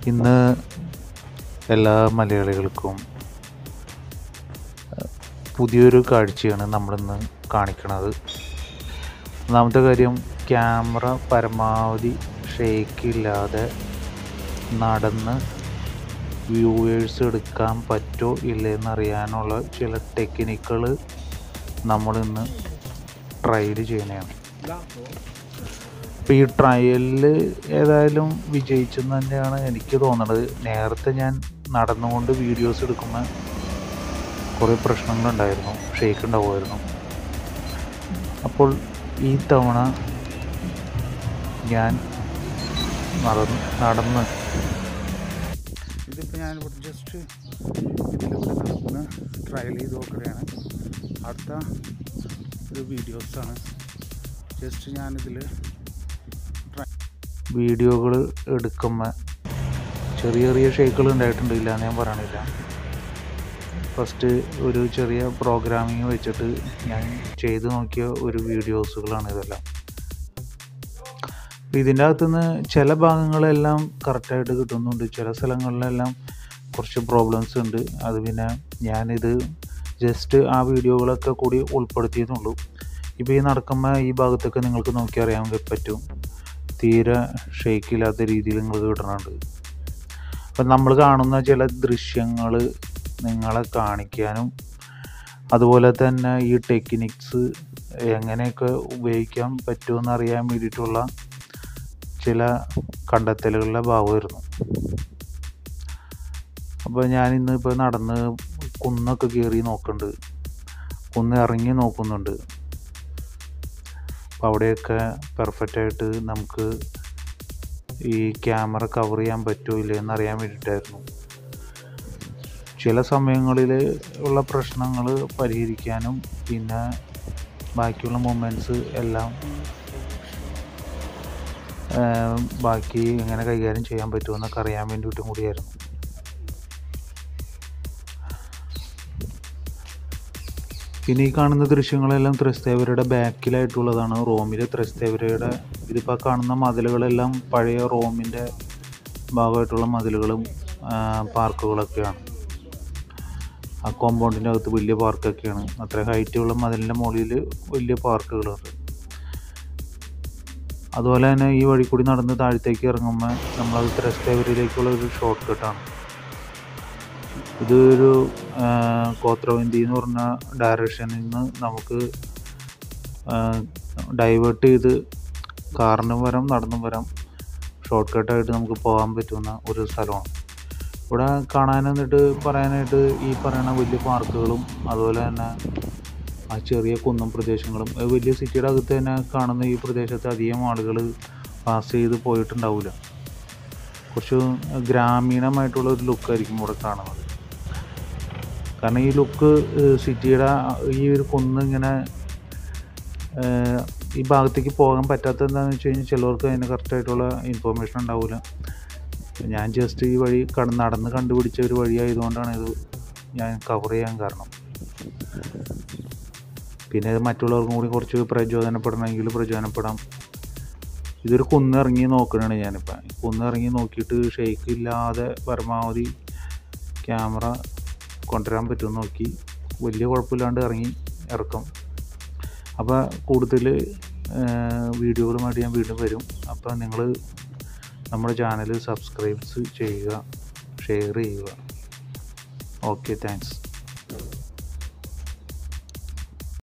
ഇന്ന് എല്ലാ മലയാളികൾക്കും ഏഹ്, പുതിയൊരു കാഴ്ചയാണ് നമ്മളിന്ന് കാണിക്കുന്നത് ഒന്നാമത്തെ കാര്യം ക്യാമറ പരമാവധി ഷേക്ക് ഇല്ലാതെ നടന്ന് വ്യൂവേഴ്സ് എടുക്കാൻ പറ്റോ ഇല്ലെന്ന് അറിയാനുള്ള ചില ടെക്നിക്കുകൾ നമ്മളിന്ന് ട്രയൽ ചെയ്യുന്നതാണ് അപ്പോൾ ഈ ട്രയലിൽ ഏതായാലും വിജയിച്ചെന്ന് തന്നെയാണ് എനിക്ക് തോന്നുന്നത് നേരത്തെ ഞാൻ നടന്നുകൊണ്ട് വീഡിയോസ് എടുക്കുമ്പോൾ കുറേ പ്രശ്നങ്ങളുണ്ടായിരുന്നു ഷേക്ക് ഉണ്ടാവുമായിരുന്നു അപ്പോൾ ഈ തവണ ഞാൻ നടന്ന് നടന്ന് ഇതിപ്പോൾ ഞാനിവിടെ ജസ്റ്റ് ഇതിലൂടെ നടന്ന് ട്രയൽ ചെയ്ത് നോക്കുകയാണ് അടുത്ത ഒരു വീഡിയോസാണ് ജസ്റ്റ് ഞാനിതിൽ വീഡിയോകൾ എടുക്കുമ്പോൾ ചെറിയ ചെറിയ ഷേക്കുകൾ ഉണ്ടായിട്ടുണ്ട് ഇല്ല എന്ന് ഞാൻ പറയണില്ല ഫസ്റ്റ് ഒരു ചെറിയ പ്രോഗ്രാമിങ് വെച്ചിട്ട് ഞാൻ ചെയ്ത് നോക്കിയ ഒരു വീഡിയോസുകളാണ് ഇതെല്ലാം അപ്പോൾ ഇതിൻ്റെ അകത്തുനിന്ന് ചില ഭാഗങ്ങളെല്ലാം കറക്റ്റായിട്ട് കിട്ടുന്നുണ്ട് ചില സ്ഥലങ്ങളിലെല്ലാം കുറച്ച് പ്രോബ്ലംസ് ഉണ്ട് അത് പിന്നെ ഞാനിത് ജസ്റ്റ് ആ വീഡിയോകളൊക്കെ കൂടി ഉൾപ്പെടുത്തിയെന്നുള്ളൂ ഇപ്പോൾ ഈ നടക്കുമ്പോൾ ഈ ഭാഗത്തൊക്കെ നിങ്ങൾക്ക് നോക്കി അറിയാൻ പറ്റും തീരെ ഷെയ്ക്കില്ലാത്ത രീതിയിൽ നിങ്ങൾക്ക് കിട്ടുന്നുണ്ട് അപ്പം നമ്മൾ കാണുന്ന ചില ദൃശ്യങ്ങൾ നിങ്ങളെ കാണിക്കാനും അതുപോലെ തന്നെ ഈ ടെക്നിക്സ് എങ്ങനെയൊക്കെ ഉപയോഗിക്കാൻ പറ്റുമെന്ന് അറിയാൻ വേണ്ടിയിട്ടുള്ള ചില കണ്ടെത്തലുകളുടെ ഭാഗമായിരുന്നു അപ്പോൾ ഞാൻ ഇന്ന് ഇപ്പോൾ നടന്ന് കുന്നൊക്കെ കയറി നോക്കുന്നുണ്ട് കുന്ന് ഇറങ്ങി നോക്കുന്നുണ്ട് അപ്പോൾ അവിടെയൊക്കെ പെർഫെക്റ്റായിട്ട് നമുക്ക് ഈ ക്യാമറ കവർ ചെയ്യാൻ പറ്റുമോ ഇല്ലേ എന്നറിയാൻ വേണ്ടിയിട്ടായിരുന്നു ചില സമയങ്ങളിൽ ഉള്ള പ്രശ്നങ്ങൾ പരിഹരിക്കാനും പിന്നെ ബാക്കിയുള്ള മൊമെൻറ്റ്സ് എല്ലാം ആ, ബാക്കി എങ്ങനെ കൈകാര്യം ചെയ്യാൻ പറ്റുമെന്നൊക്കെ അറിയാൻ വേണ്ടിയിട്ടും കൂടിയായിരുന്നു പിന്നെ ഈ കാണുന്ന ദൃശ്യങ്ങളെല്ലാം ത്രസ്തേവരയുടെ ബാക്കിലായിട്ടുള്ളതാണ് റോമിലെ ത്രസ്തേവരയുടെ ഇതിപ്പോൾ കാണുന്ന മതിലുകളെല്ലാം പഴയ റോമിൻ്റെ ഭാഗമായിട്ടുള്ള മതിലുകളും ആ, പാർക്കുകളൊക്കെയാണ് ആ കോമ്പൗണ്ടിൻ്റെ അകത്ത് വലിയ പാർക്കൊക്കെയാണ് അത്ര ഹൈറ്റുള്ള മതിലിൻ്റെ മുകളിൽ വലിയ പാർക്കുകളുണ്ട് അതുപോലെ തന്നെ ഈ വഴി കൂടി നടന്ന് താഴത്തേക്ക് ഇറങ്ങുമ്പോൾ നമ്മളത് ത്രസ്തേവരയിലേക്കുള്ള ഒരു ഷോർട്ട് കട്ടാണ് ഇതൊരു കോത്രവന്തി എന്ന് പറഞ്ഞ ഡയറക്ഷനിൽ നിന്ന് നമുക്ക് ഡൈവേർട്ട് ചെയ്ത് കാറിനും വരാം നടന്നും വരാം ഷോർട്ട് കട്ടായിട്ട് നമുക്ക് പോകാൻ പറ്റുന്ന ഒരു സ്ഥലമാണ് ഇവിടെ കാണാൻ എന്നിട്ട് പറയാനായിട്ട് ഈ പറയുന്ന വലിയ പാർക്കുകളും അതുപോലെ തന്നെ ആ ചെറിയ കുന്നും പ്രദേശങ്ങളും അത് വലിയ സിറ്റിയുടെ അകത്ത് തന്നെ കാണുന്ന ഈ പ്രദേശത്ത് അധികം ആളുകൾ പാസ് ചെയ്ത് പോയിട്ടുണ്ടാവില്ല കുറച്ച് ഗ്രാമീണമായിട്ടുള്ള ഒരു ലുക്കായിരിക്കും ഇവിടെ കാണുന്നത് കാരണം ഈ ലുക്ക് സിറ്റിയുടെ ഈ ഒരു കുന്ന് ഇങ്ങനെ ഏഹ്, ഈ ഭാഗത്തേക്ക് പോകാൻ പറ്റാത്ത എന്താണെന്ന് വെച്ച് കഴിഞ്ഞാൽ ചിലവർക്ക് അതിന് കറക്റ്റായിട്ടുള്ള ഇൻഫോർമേഷൻ ഉണ്ടാവില്ല ഞാൻ ജസ്റ്റ് ഈ വഴി കട നടന്ന് കണ്ടുപിടിച്ച ഒരു വഴിയായതുകൊണ്ടാണ് ഇത് ഞാൻ കവർ ചെയ്യാൻ കാരണം പിന്നെ ഇത് മറ്റുള്ളവർക്കും കൂടി കുറച്ച് പ്രചോദനപ്പെടണമെങ്കിൽ പ്രചോദനപ്പെടാം ഇതൊരു കുന്നിറങ്ങി നോക്കണതാണ് ഞാനിപ്പോൾ കുന്നിറങ്ങി നോക്കിയിട്ട് ഷെയ്ക്ക് ഇല്ലാതെ പരമാവധി ക്യാമറ കൊണ്ടുവരാൻ പറ്റുമെന്ന് നോക്കി വലിയ കുഴപ്പമില്ലാണ്ട് ഇറങ്ങി ഇറക്കും അപ്പോൾ കൂടുതൽ വീഡിയോകളുമായിട്ട് ഞാൻ വീണ്ടും വരും അപ്പോൾ നിങ്ങൾ നമ്മുടെ ചാനൽ സബ്സ്ക്രൈബ്സ് ചെയ്യുക ഷെയർ ചെയ്യുക ഓക്കെ താങ്ക്സ്